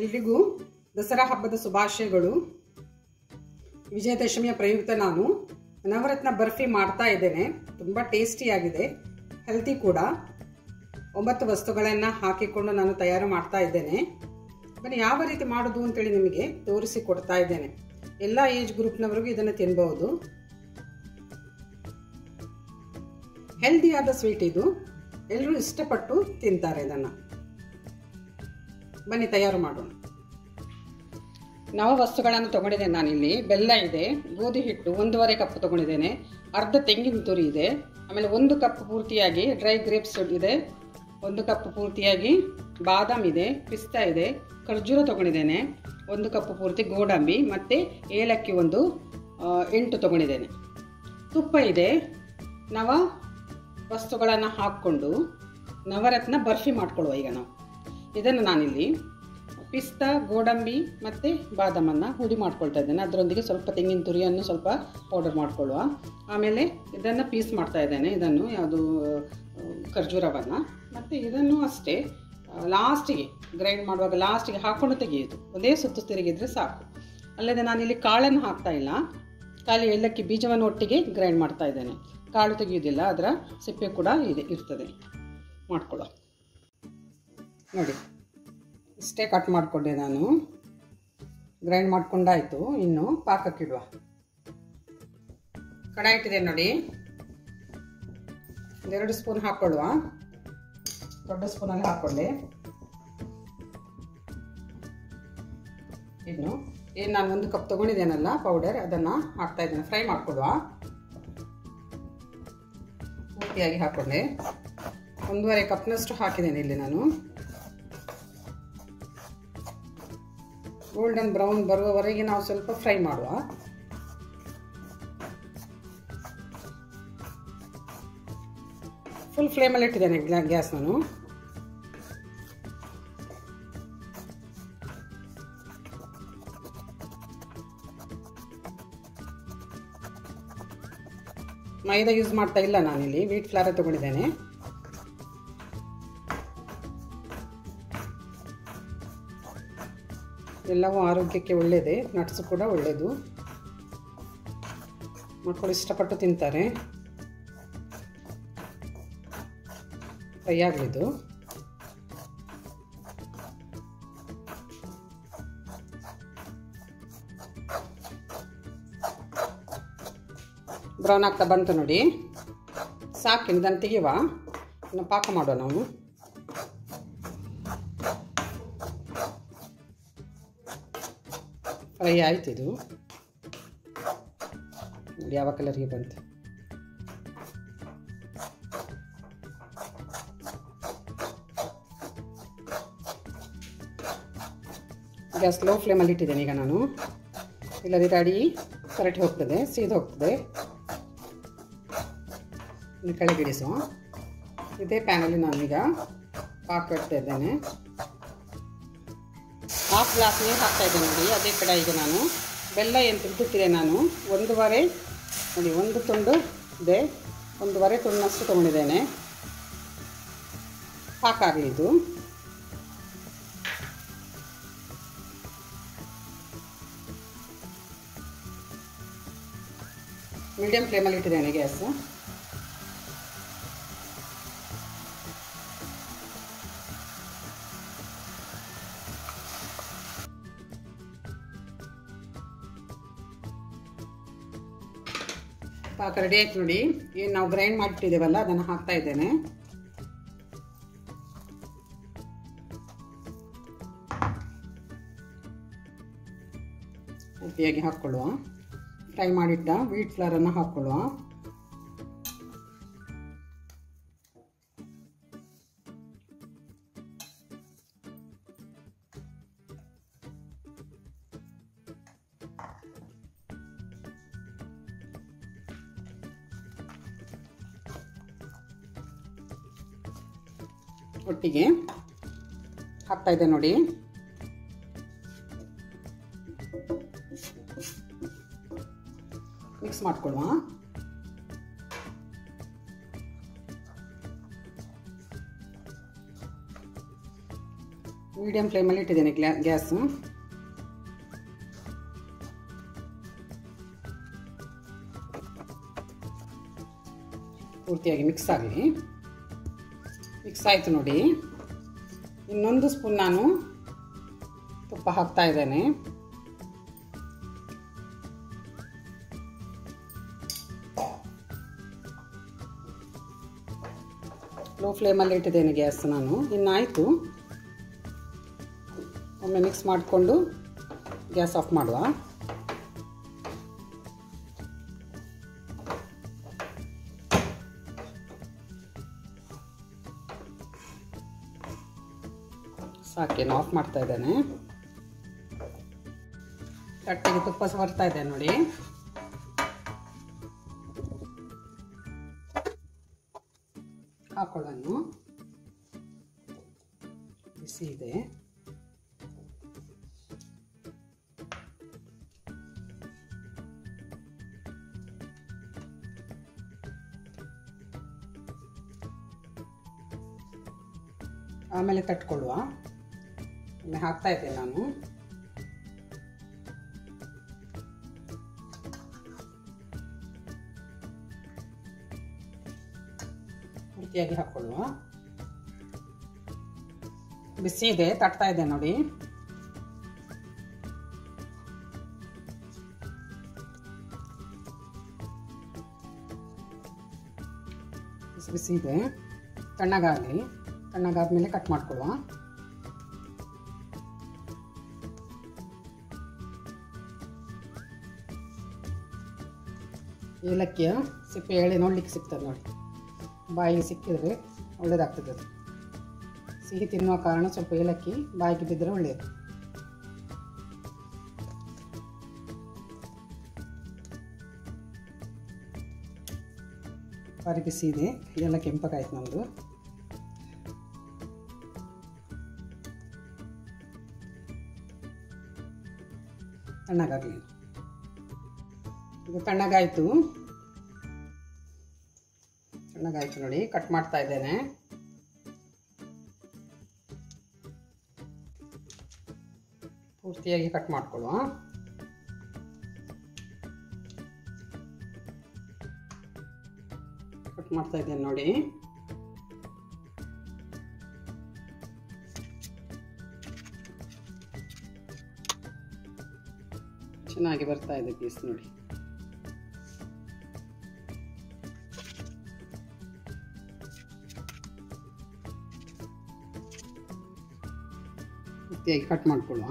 ಎಲ್ರಿಗೂ ದಸರಾ ಹಬ್ಬದ ಶುಭಾಶಯಗಳು ವಿಜಯದಶಮಿಯ ಪ್ರಯುಕ್ತ ನಾನು ನವರತ್ನ ಬರ್ಫಿ ಮಾಡ್ತಾ ಇದ್ದೇನೆ ತುಂಬ ಟೇಸ್ಟಿಯಾಗಿದೆ ಹೆಲ್ತಿ ಕೂಡ ಒಂಬತ್ತು ವಸ್ತುಗಳನ್ನು ಹಾಕಿಕೊಂಡು ನಾನು ತಯಾರು ಮಾಡ್ತಾ ಇದ್ದೇನೆ ಬನ್ನಿ ಯಾವ ರೀತಿ ಮಾಡೋದು ಅಂತೇಳಿ ನಿಮಗೆ ತೋರಿಸಿ ಕೊಡ್ತಾ ಇದ್ದೇನೆ ಎಲ್ಲ ಏಜ್ ಗ್ರೂಪ್ನವರಿಗೂ ಇದನ್ನು ತಿನ್ಬಹುದು ಹೆಲ್ದಿಯಾದ ಸ್ವೀಟ್ ಇದು ಎಲ್ಲರೂ ಇಷ್ಟಪಟ್ಟು ತಿಂತಾರೆ ಇದನ್ನು ಬನ್ನಿ ತಯಾರು ಮಾಡೋಣ ನವ ವಸ್ತುಗಳನ್ನು ತಗೊಂಡಿದ್ದೇನೆ ನಾನಿಲ್ಲಿ ಬೆಲ್ಲ ಇದೆ ಗೋಧಿ ಹಿಟ್ಟು ಒಂದೂವರೆ ಕಪ್ ತಗೊಂಡಿದ್ದೇನೆ ಅರ್ಧ ತೆಂಗಿನ ತುರಿ ಇದೆ ಆಮೇಲೆ ಒಂದು ಕಪ್ ಪೂರ್ತಿಯಾಗಿ ಡ್ರೈ ಗ್ರೇಪ್ಸ್ ಇದೆ ಒಂದು ಕಪ್ ಪೂರ್ತಿಯಾಗಿ ಬಾದಾಮ್ ಇದೆ ಪಿಸ್ತಾ ಇದೆ ಖರ್ಜೂರ ತಗೊಂಡಿದ್ದೇನೆ ಒಂದು ಕಪ್ ಪೂರ್ತಿ ಗೋಡಂಬಿ ಮತ್ತು ಏಲಕ್ಕಿ ಒಂದು ಎಂಟು ತಗೊಂಡಿದ್ದೇನೆ ತುಪ್ಪ ಇದೆ ನವ ವಸ್ತುಗಳನ್ನು ಹಾಕ್ಕೊಂಡು ನವರತ್ನ ಬರ್ಫಿ ಮಾಡ್ಕೊಳ್ಳುವ ಈಗ ನಾವು ಇದನ್ನು ನಾನಿಲ್ಲಿ ಪಿಸ್ತಾ ಗೋಡಂಬಿ ಮತ್ತು ಬಾದಾಮನ್ನು ಹುಡಿ ಮಾಡ್ಕೊಳ್ತಾ ಇದ್ದೇನೆ ಅದರೊಂದಿಗೆ ಸ್ವಲ್ಪ ತೆಂಗಿನ ತುರಿಯನ್ನು ಸ್ವಲ್ಪ ಪೌಡರ್ ಮಾಡ್ಕೊಳ್ಳುವ ಆಮೇಲೆ ಇದನ್ನು ಪೀಸ್ ಮಾಡ್ತಾ ಇದ್ದೇನೆ ಇದನ್ನು ಯಾವುದು ಖರ್ಜೂರವನ್ನು ಮತ್ತು ಇದನ್ನು ಅಷ್ಟೇ ಲಾಸ್ಟಿಗೆ ಗ್ರೈಂಡ್ ಮಾಡುವಾಗ ಲಾಸ್ಟಿಗೆ ಹಾಕ್ಕೊಂಡು ತೆಗೆಯೋದು ಒಂದೇ ಸುತ್ತು ತಿರುಗಿದ್ರೆ ಸಾಕು ಅಲ್ಲದೆ ನಾನಿಲ್ಲಿ ಕಾಳನ್ನು ಹಾಕ್ತಾ ಇಲ್ಲ ಖಾಲಿ ಏಲಕ್ಕಿ ಬೀಜವನ್ನು ಒಟ್ಟಿಗೆ ಗ್ರೈಂಡ್ ಮಾಡ್ತಾ ಇದ್ದೇನೆ ಕಾಳು ತೆಗೆಯೋದಿಲ್ಲ ಅದರ ಸಿಪ್ಪೆ ಕೂಡ ಇದೆ ಇರ್ತದೆ ಮಾಡ್ಕೊಳ್ಳೋ ನೋಡಿ ಇಷ್ಟೇ ಕಟ್ ಮಾಡಿಕೊಂಡೆ ನಾನು ಗ್ರೈಂಡ್ ಮಾಡ್ಕೊಂಡಾಯಿತು ಇನ್ನು ಪಾಕಕ್ಕಿಡುವ ಕಡಾಯಿ ಇಟ್ಟಿದೆ ನೋಡಿ ಒಂದೆರಡು ಸ್ಪೂನ್ ಹಾಕ್ಕೊಳ್ಳುವ ದೊಡ್ಡ ಸ್ಪೂನಲ್ಲಿ ಹಾಕ್ಕೊಂಡೆ ಇನ್ನು ಏನು ನಾನು ಒಂದು ಕಪ್ ತೊಗೊಂಡಿದ್ದೇನಲ್ಲ ಪೌಡರ್ ಅದನ್ನು ಹಾಕ್ತಾ ಇದ್ದೇನೆ ಫ್ರೈ ಮಾಡ್ಕೊಳ್ಳುವ ಪೂರ್ತಿಯಾಗಿ ಹಾಕ್ಕೊಂಡೆ ಒಂದೂವರೆ ಕಪ್ನಷ್ಟು ಹಾಕಿದ್ದೇನೆ ಇಲ್ಲಿ ನಾನು ಗೋಲ್ಡನ್ ಬ್ರೌನ್ ಬರುವವರೆಗೆ ನಾವು ಸ್ವಲ್ಪ ಫ್ರೈ ಮಾಡುವ ಫುಲ್ ಫ್ಲೇಮಲ್ಲಿ ಇಟ್ಟಿದ್ದೇನೆ ಗ್ಯಾಸ್ ನಾನು ಮೈದಾ ಯೂಸ್ ಮಾಡ್ತಾ ಇಲ್ಲ ನಾನಿಲ್ಲಿ ವೀಟ್ ಫ್ಲಾರ ತಗೊಂಡಿದ್ದೇನೆ ಎಲ್ಲವೂ ಆರೋಗ್ಯಕ್ಕೆ ಒಳ್ಳೆಯದೇ ನಟ್ಸು ಕೂಡ ಒಳ್ಳೆಯದು ಮಕ್ಕಳು ಇಷ್ಟಪಟ್ಟು ತಿಂತಾರೆ ಫ್ರೈ ಆಗಲಿದ್ದು ಬ್ರೌನ್ ಆಗ್ತಾ ಬಂತು ನೋಡಿ ಸಾಕು ಇದನ್ನು ತೆಗೆಯುವ ಇನ್ನು ಪಾಕ ಮಾಡುವ ನಾವು ಫ್ರೈ ಆಯ್ತು ಇದು ನೋಡಿ ಯಾವ ಕಲರ್ಗೆ ಬಂತು ಗ್ಯಾಸ್ ಲೋ ಫ್ಲೇಮಲ್ಲಿ ಇಟ್ಟಿದ್ದೇನೆ ಈಗ ನಾನು ಇಲ್ಲದಿದ್ದರೆ ಅಡಿ ಕರೆಕ್ಟ್ ಹೋಗ್ತದೆ ಸೀದು ಹೋಗ್ತದೆ ಕೆಳಗಿಡಿಸುವ ಇದೇ ಪ್ಯಾನಲ್ಲಿ ನಾನೀಗ ಪಾಕ ಇಡ್ತಾ ಇದ್ದೇನೆ ಹಾಫ್ ಗ್ಲಾಸ್ ನೀರು ಹಾಕ್ತಾ ಇದ್ದೇನೆ ನೋಡಿ ಅದೇ ಕಡೆ ಈಗ ನಾನು ಬೆಲ್ಲ ಏನು ತೆಗೆದಿಟ್ಟಿದೆ ನಾನು ಒಂದೂವರೆ ನೋಡಿ ಒಂದು ತುಂಡು ಇದೆ ಒಂದೂವರೆ ತುಂಡಷ್ಟು ತೊಗೊಂಡಿದ್ದೇನೆ ಪಾಕಾಗಲಿ ಇದು ಮೀಡಿಯಂ ಫ್ಲೇಮಲ್ಲಿ ಇಟ್ಟಿದ್ದೇನೆ ಗ್ಯಾಸ್ ಪಾಕ ರೆಡಿ ಆಯ್ತು ನೋಡಿ ಏನು ನಾವು ಗ್ರೈಂಡ್ ಮಾಡಿಟ್ಟಿದ್ದೇವಲ್ಲ ಅದನ್ನು ಹಾಕ್ತಾ ಇದ್ದೇನೆ ಉಪ್ಪಿಯಾಗಿ ಹಾಕ್ಕೊಳ್ಳುವ ಫ್ರೈ ಮಾಡಿಟ್ಟ ವೀಟ್ ಫ್ಲವರನ್ನು ಹಾಕ್ಕೊಳ್ಳುವ ಒಟ್ಟಿಗೆ ಹಾಕ್ತಾ ಇದೆ ನೋಡಿ ಮಿಕ್ಸ್ ಮಾಡ್ಕೊಳ್ಳುವ ಮೀಡಿಯಂ ಫ್ಲೇಮಲ್ಲಿ ಇಟ್ಟಿದ್ದೇನೆ ಗ್ಲಾ ಗ್ಯಾಸು ಪೂರ್ತಿಯಾಗಿ ಮಿಕ್ಸ್ ಆಗಲಿ ಮಿಕ್ಸ್ ಆಯಿತು ನೋಡಿ ಇನ್ನೊಂದು ಸ್ಪೂನ್ ನಾನು ತುಪ್ಪ ಹಾಕ್ತಾ ಇದ್ದೇನೆ ಲೋ ಫ್ಲೇಮಲ್ಲಿ ಇಟ್ಟಿದ್ದೇನೆ ಗ್ಯಾಸ್ ನಾನು ಇನ್ನಾಯಿತು ಒಮ್ಮೆ ಮಿಕ್ಸ್ ಮಾಡಿಕೊಂಡು ಗ್ಯಾಸ್ ಆಫ್ ಮಾಡುವ ಸಾಕೇನು ಆಫ್ ಮಾಡ್ತಾ ಇದ್ದೇನೆ ತಟ್ಟೆಗೆ ತುಪ್ಪ ಬರ್ತಾ ಇದೆ ನೋಡಿ ಹಾಕೊಳ್ಳೋಣ ಬಿಸಿ ಇದೆ ಆಮೇಲೆ ತಟ್ಕೊಳ್ಳುವ ಒಮ್ಮೆ ಹಾಕ್ತಾ ಇದ್ದೆ ನಾನು ಪೂರ್ತಿಯಾಗಿ ಹಾಕೊಳ್ಳುವ ಬಿಸಿ ಇದೆ ತಟ್ತಾ ಇದೆ ನೋಡಿ ಬಿಸಿ ಬಿಸಿ ಇದೆ ತಣ್ಣಗಾಗಲಿ ತಣ್ಣಗಾದ್ಮೇಲೆ ಕಟ್ ಮಾಡ್ಕೊಳ್ಳುವ ಏಲಕ್ಕಿಯ ಸಿಪ್ಪೆ ಎಳೆ ನೋಡ್ಲಿಕ್ಕೆ ಸಿಗ್ತದೆ ನೋಡಿ ಬಾಯಿಗೆ ಸಿಕ್ಕಿದ್ರೆ ಒಳ್ಳೇದಾಗ್ತದೆ ಅದು ಸಿಹಿ ತಿನ್ನುವ ಕಾರಣ ಸ್ವಲ್ಪ ಏಲಕ್ಕಿ ಬಾಯಿಗೆ ಬಿದ್ದರೆ ಒಳ್ಳೆಯದು ಬಾರಿ ಬಿಸಿ ಇದೆ ಇದೆಲ್ಲ ಕೆಂಪಗಾಯ್ತು ನಮ್ಮದು ತಣ್ಣಗಾಗಲಿ ಇದು ತಣ್ಣಗಾಯಿತು ತಣ್ಣಗಾಯಿತು ನೋಡಿ ಕಟ್ ಮಾಡ್ತಾ ಇದ್ದೇನೆ ಪೂರ್ತಿಯಾಗಿ ಕಟ್ ಮಾಡ್ಕೊಳ್ಳುವ ಕಟ್ ಮಾಡ್ತಾ ಇದ್ದೇನೆ ನೋಡಿ ಚೆನ್ನಾಗಿ ಬರ್ತಾ ಇದೆ ಪೀಸ್ ನೋಡಿ ಪೂರ್ತಿಯಾಗಿ ಕಟ್ ಮಾಡ್ಕೊಳ್ಳುವ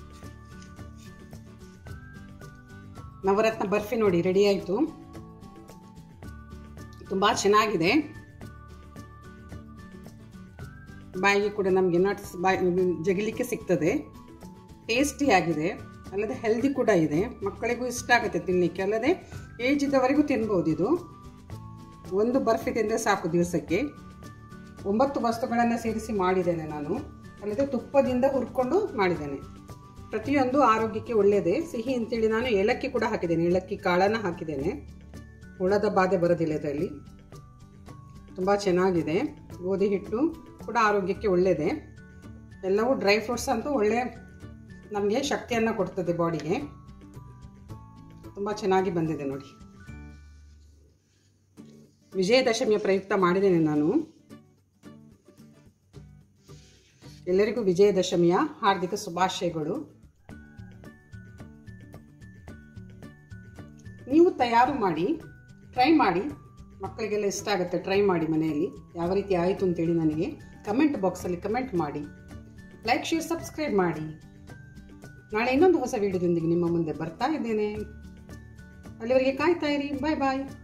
ನವರತ್ನ ಬರ್ಫಿ ನೋಡಿ ರೆಡಿ ಆಯಿತು ತುಂಬ ಚೆನ್ನಾಗಿದೆ ಬಾಯಿಗೆ ಕೂಡ ನಮಗೆ ನಟ್ಸ್ ಬಾಯಿ ಜಗಿಲಿಕ್ಕೆ ಸಿಗ್ತದೆ ಟೇಸ್ಟಿಯಾಗಿದೆ ಅಲ್ಲದೆ ಹೆಲ್ದಿ ಕೂಡ ಇದೆ ಮಕ್ಕಳಿಗೂ ಇಷ್ಟ ಆಗುತ್ತೆ ತಿನ್ನಲಿಕ್ಕೆ ಅಲ್ಲದೆ ಏಜ್ ಇದ್ದವರೆಗೂ ತಿನ್ಬೋದು ಇದು ಒಂದು ಬರ್ಫಿ ತಿಂದರೆ ಸಾಕು ದಿವಸಕ್ಕೆ ಒಂಬತ್ತು ವಸ್ತುಗಳನ್ನು ಸೇರಿಸಿ ಮಾಡಿದ್ದೇನೆ ನಾನು ಅಲ್ಲದೆ ತುಪ್ಪದಿಂದ ಹುರ್ಕೊಂಡು ಮಾಡಿದ್ದೇನೆ ಪ್ರತಿಯೊಂದು ಆರೋಗ್ಯಕ್ಕೆ ಒಳ್ಳೆಯದೇ ಸಿಹಿ ಅಂತೇಳಿ ನಾನು ಏಲಕ್ಕಿ ಕೂಡ ಹಾಕಿದ್ದೇನೆ ಏಲಕ್ಕಿ ಕಾಳನ್ನು ಹಾಕಿದ್ದೇನೆ ಹುಳದ ಬಾಧೆ ಬರೋದಿಲ್ಲ ಇದರಲ್ಲಿ ತುಂಬ ಚೆನ್ನಾಗಿದೆ ಗೋಧಿ ಹಿಟ್ಟು ಕೂಡ ಆರೋಗ್ಯಕ್ಕೆ ಒಳ್ಳೆಯದೇ ಎಲ್ಲವೂ ಡ್ರೈ ಫ್ರೂಟ್ಸ್ ಅಂತೂ ಒಳ್ಳೆ ನಮಗೆ ಶಕ್ತಿಯನ್ನು ಕೊಡ್ತದೆ ಬಾಡಿಗೆ ತುಂಬ ಚೆನ್ನಾಗಿ ಬಂದಿದೆ ನೋಡಿ ವಿಜಯದಶಮಿಯ ಪ್ರಯುಕ್ತ ಮಾಡಿದ್ದೇನೆ ನಾನು ಎಲ್ಲರಿಗೂ ವಿಜಯದಶಮಿಯ ಹಾರ್ದಿಕ ಶುಭಾಶಯಗಳು ನೀವು ತಯಾರು ಮಾಡಿ ಟ್ರೈ ಮಾಡಿ ಮಕ್ಕಳಿಗೆಲ್ಲ ಇಷ್ಟ ಆಗುತ್ತೆ ಟ್ರೈ ಮಾಡಿ ಮನೆಯಲ್ಲಿ ಯಾವ ರೀತಿ ಆಯಿತು ಅಂತೇಳಿ ನನಗೆ ಕಮೆಂಟ್ ಬಾಕ್ಸಲ್ಲಿ ಕಮೆಂಟ್ ಮಾಡಿ ಲೈಕ್ ಶೇರ್ ಸಬ್ಸ್ಕ್ರೈಬ್ ಮಾಡಿ ನಾಳೆ ಇನ್ನೊಂದು ಹೊಸ ವಿಡಿಯೋದೊಂದಿಗೆ ನಿಮ್ಮ ಮುಂದೆ ಬರ್ತಾ ಇದ್ದೇನೆ ಅಲ್ಲಿವರೆಗೆ ಕಾಯ್ತಾ ಇರಿ ಬಾಯ್ ಬಾಯ್